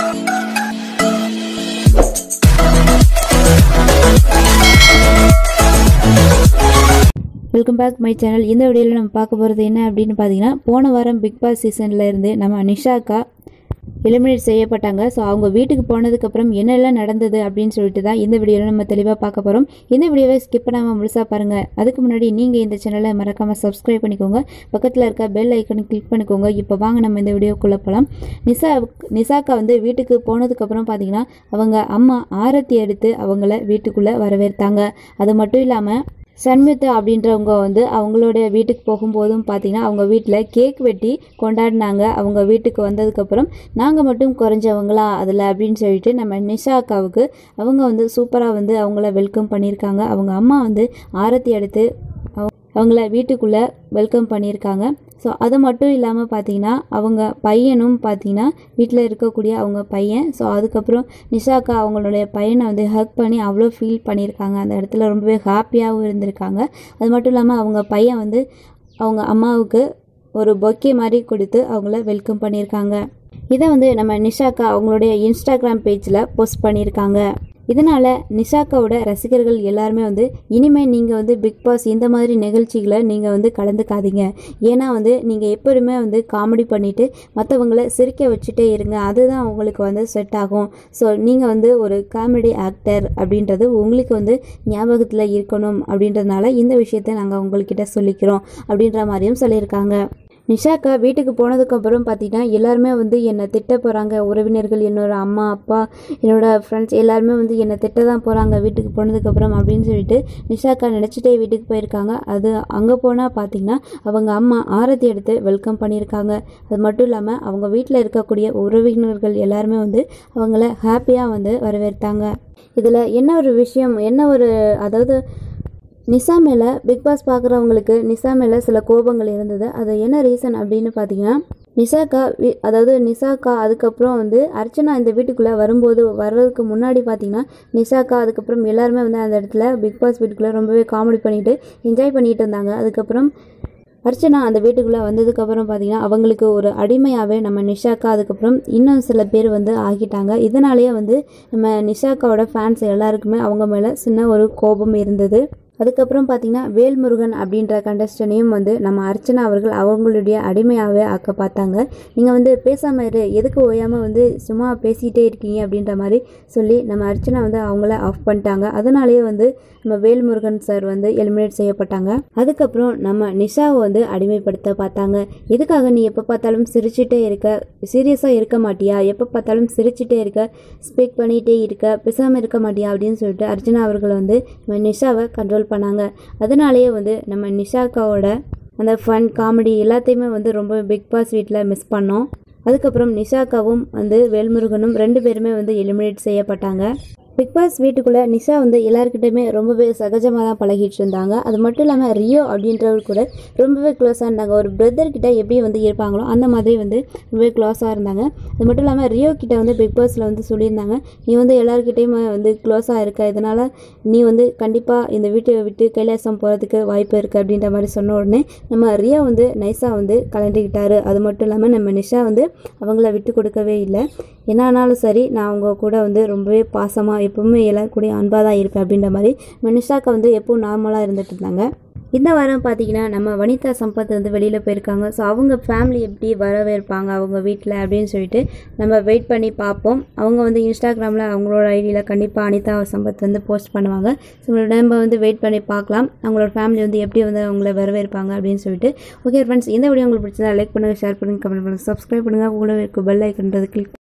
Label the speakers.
Speaker 1: welcome back my channel இந்த வீடியோவில் நம்ம பார்க்க போகிறது என்ன அப்படின்னு பார்த்தீங்கன்னா போன வாரம் பிக் பாஸ் சீசனில் இருந்து நம்ம நிஷாக்கா எலிமினேட் செய்யப்பட்டாங்க ஸோ அவங்க வீட்டுக்கு போனதுக்கப்புறம் என்னெல்லாம் நடந்தது அப்படின்னு சொல்லிட்டு தான் இந்த வீடியோவில் நம்ம தெளிவாக பார்க்க போகிறோம் இந்த வீடியோவை ஸ்கிப் பண்ணாமல் முழுசாக பாருங்கள் அதுக்கு முன்னாடி நீங்கள் இந்த சேனலை மறக்காமல் சப்ஸ்கிரைப் பண்ணிக்கோங்க பக்கத்தில் இருக்க பெல் ஐக்கனை கிளிக் பண்ணிக்கோங்க இப்போ வாங்க நம்ம இந்த வீடியோக்குள்ளே போகலாம் நிசா நிசாக்கா வந்து வீட்டுக்கு போனதுக்கப்புறம் பார்த்தீங்கன்னா அவங்க அம்மா ஆரத்தி எடுத்து அவங்கள வீட்டுக்குள்ளே வரவேற்றாங்க அது மட்டும் இல்லாமல் சண்மிதா அப்படின்றவங்க வந்து அவங்களுடைய வீட்டுக்கு போகும்போதும் பார்த்தீங்கன்னா அவங்க வீட்டில் கேக் வெட்டி கொண்டாடினாங்க அவங்க வீட்டுக்கு வந்ததுக்கப்புறம் நாங்கள் மட்டும் குறைஞ்சவங்களா அதில் அப்படின்னு சொல்லிட்டு நம்ம நிஷா அக்காவுக்கு அவங்க வந்து சூப்பராக வந்து அவங்கள வெல்கம் பண்ணியிருக்காங்க அவங்க அம்மா வந்து ஆரத்தி எடுத்து அவ- அவங்கள வீட்டுக்குள்ளே வெல்கம் பண்ணியிருக்காங்க ஸோ அது மட்டும் இல்லாமல் பார்த்தீங்கன்னா அவங்க பையனும் பார்த்தீங்கன்னா வீட்டில் இருக்கக்கூடிய அவங்க பையன் ஸோ அதுக்கப்புறம் நிஷாக்கா அவங்களுடைய பையனை வந்து ஹக் பண்ணி அவ்வளோ ஃபீல் பண்ணியிருக்காங்க அந்த இடத்துல ரொம்பவே ஹாப்பியாகவும் இருந்திருக்காங்க அது மட்டும் இல்லாமல் அவங்க பையன் வந்து அவங்க அம்மாவுக்கு ஒரு பொக்கே மாதிரி கொடுத்து அவங்கள வெல்கம் பண்ணியிருக்காங்க இதை வந்து நம்ம நிஷாக்கா அவங்களுடைய இன்ஸ்டாகிராம் பேஜில் போஸ்ட் பண்ணியிருக்காங்க இதனால் நிஷாக்காவோட ரசிகர்கள் எல்லாருமே வந்து இனிமேல் நீங்கள் வந்து பிக் பாஸ் இந்த மாதிரி நிகழ்ச்சிகளை நீங்கள் வந்து கலந்துக்காதீங்க ஏன்னா வந்து நீங்கள் எப்போதுமே வந்து காமெடி பண்ணிவிட்டு மற்றவங்கள சிரிக்க வச்சுட்டே இருங்க அதுதான் உங்களுக்கு வந்து செட் ஆகும் ஸோ நீங்கள் வந்து ஒரு காமெடி ஆக்டர் அப்படின்றது உங்களுக்கு வந்து ஞாபகத்தில் இருக்கணும் அப்படின்றதுனால இந்த விஷயத்தை நாங்கள் உங்கள்கிட்ட சொல்லிக்கிறோம் அப்படின்ற மாதிரியும் சொல்லியிருக்காங்க நிஷாக்கா வீட்டுக்கு போனதுக்கப்புறம் பார்த்தீங்கன்னா எல்லாருமே வந்து என்னை திட்ட போகிறாங்க உறவினர்கள் என்னோட அம்மா அப்பா என்னோட ஃப்ரெண்ட்ஸ் எல்லாருமே வந்து என்னை திட்ட தான் போகிறாங்க வீட்டுக்கு போனதுக்கப்புறம் அப்படின்னு சொல்லிட்டு நிஷாக்கா நினச்சிட்டே வீட்டுக்கு போயிருக்காங்க அது அங்கே போனால் பார்த்தீங்கன்னா அவங்க அம்மா ஆரத்தி எடுத்து வெல்கம் பண்ணியிருக்காங்க அது மட்டும் இல்லாமல் அவங்க வீட்டில் இருக்கக்கூடிய உறவினர்கள் எல்லாருமே வந்து அவங்கள ஹாப்பியாக வந்து வரவேற்றாங்க இதில் என்ன ஒரு விஷயம் என்ன ஒரு அதாவது நிசா மேலே பிக் பாஸ் பார்க்குறவங்களுக்கு நிசா மேலே சில கோபங்கள் இருந்தது அது என்ன ரீசன் அப்படின்னு பார்த்தீங்கன்னா நிசாக்கா வி- அதாவது நிசாக்கா அதுக்கப்புறம் வந்து அர்ச்சனா இந்த வீட்டுக்குள்ளே வரும்போது வர்றதுக்கு முன்னாடி பார்த்தீங்கன்னா நிசாக்கா அதுக்கப்புறம் எல்லாருமே வந்து அந்த இடத்துல பிக் பாஸ் வீட்டுக்குள்ளே ரொம்பவே காமெடி பண்ணிட்டு என்ஜாய் பண்ணிட்டு இருந்தாங்க அதுக்கப்புறம் அர்ச்சனா அந்த வீட்டுக்குள்ளே வந்ததுக்கப்புறம் பார்த்தீங்கன்னா அவங்களுக்கு ஒரு அடிமையாகவே நம்ம நிஷாக்கா அதுக்கப்புறம் இன்னும் சில பேர் வந்து ஆகிட்டாங்க இதனாலேயே வந்து நம்ம நிஷாக்காவோட ஃபேன்ஸ் எல்லாருக்குமே அவங்க மேலே சின்ன ஒரு கோபம் இருந்தது அதுக்கப்புறம் பார்த்தீங்கன்னா வேல்முருகன் அப்படின்ற கண்டஸ்டனையும் வந்து நம்ம அர்ச்சனா அவர்கள் அவங்களுடைய அடிமையாகவே ஆக்க பார்த்தாங்க நீங்கள் வந்து பேசாமல் இரு எதுக்கு ஓயாமல் வந்து சும்மா பேசிகிட்டே இருக்கீங்க அப்படின்ற மாதிரி சொல்லி நம்ம அர்ச்சனா வந்து அவங்கள ஆஃப் பண்ணிட்டாங்க அதனாலேயே வந்து நம்ம வேல்முருகன் சார் வந்து எலிமினேட் செய்யப்பட்டாங்க அதுக்கப்புறம் நம்ம நிஷாவை வந்து அடிமைப்படுத்த பார்த்தாங்க எதுக்காக நீ எப்போ பார்த்தாலும் சிரிச்சிட்டே இருக்க சீரியஸாக இருக்க மாட்டியா எப்போ பார்த்தாலும் சிரிச்சிட்டே இருக்க ஸ்பீக் பண்ணிகிட்டே இருக்க பேசாமல் இருக்க மாட்டியா அப்படின்னு சொல்லிட்டு அர்ச்சனா அவர்கள் வந்து நம்ம நிஷாவை கண்ட்ரோல் பண்ணாங்க அதனாலேயே வந்து நம்ம நிஷாக்காவோட அந்த ஃபன் காமெடி எல்லாத்தையுமே வந்து ரொம்ப பிக் பாஸ் வீட்டில் மிஸ் பண்ணோம் அதுக்கப்புறம் நிஷாக்காவும் வந்து வேல்முருகனும் ரெண்டு பேருமே வந்து எலிமினேட் செய்யப்பட்டாங்க பிக் பாஸ் வீட்டுக்குள்ளே நிஷா வந்து எல்லாருக்கிட்டையுமே ரொம்பவே சகஜமாக தான் பழகிட்டு இருந்தாங்க அது மட்டும் இல்லாமல் ரியோ அப்படின்றவர் கூட ரொம்பவே க்ளோஸாக இருந்தாங்க ஒரு பிரதர் கிட்ட எப்படி வந்து இருப்பாங்களோ அந்த மாதிரி வந்து ரொம்பவே க்ளோஸாக இருந்தாங்க அது மட்டும் இல்லாமல் ரியோ கிட்ட வந்து பிக் பாஸில் வந்து சொல்லியிருந்தாங்க நீ வந்து எல்லாருக்கிட்டையுமே வந்து க்ளோஸாக இருக்க இதனால் நீ வந்து கண்டிப்பாக இந்த வீட்டை விட்டு கைலாசம் போகிறதுக்கு வாய்ப்பு இருக்குது அப்படின்ற மாதிரி சொன்ன உடனே நம்ம ரியா வந்து நைஸாக வந்து கலந்துக்கிட்டாரு அது மட்டும் இல்லாமல் நம்ம நிஷா வந்து அவங்கள விட்டு கொடுக்கவே இல்லை என்ன ஆனாலும் சரி நான் அவங்க கூட வந்து ரொம்பவே பாசமாக எப்பவுமே எல்லாரும் கூட அன்பாக தான் இருப்பேன் அப்படின்ற மாதிரி நம்ம நிஷாக்கா வந்து எப்பவும் நார்மலாக இருந்துட்டு இருந்தாங்க இந்த வாரம் பார்த்தீங்கன்னா நம்ம வனிதா சம்பத் வந்து வெளியில் போயிருக்காங்க ஸோ அவங்க ஃபேமிலி எப்படி வரவேற்பாங்க அவங்க வீட்டில் அப்படின்னு சொல்லிட்டு நம்ம வெயிட் பண்ணி பார்ப்போம் அவங்க வந்து இன்ஸ்டாகிராமில் அவங்களோட ஐடியில் கண்டிப்பாக அனிதா சம்பத் வந்து போஸ்ட் பண்ணுவாங்க ஸோ நம்ம வந்து வெயிட் பண்ணி பார்க்கலாம் அவங்களோட ஃபேமிலி வந்து எப்படி வந்து அவங்கள வரவேற்பாங்க அப்படின்னு சொல்லிட்டு ஓகே ஃப்ரெண்ட்ஸ் இந்த வீடியோ உங்களுக்கு பிடிச்சதா லைக் பண்ணுங்கள் ஷேர் பண்ணுங்கள் கமெண்ட் பண்ணுங்கள் சப்ஸ்கிரைப் பண்ணுங்கள் கூட இருக்க பெல் ஐக்கன்றது கிளிக்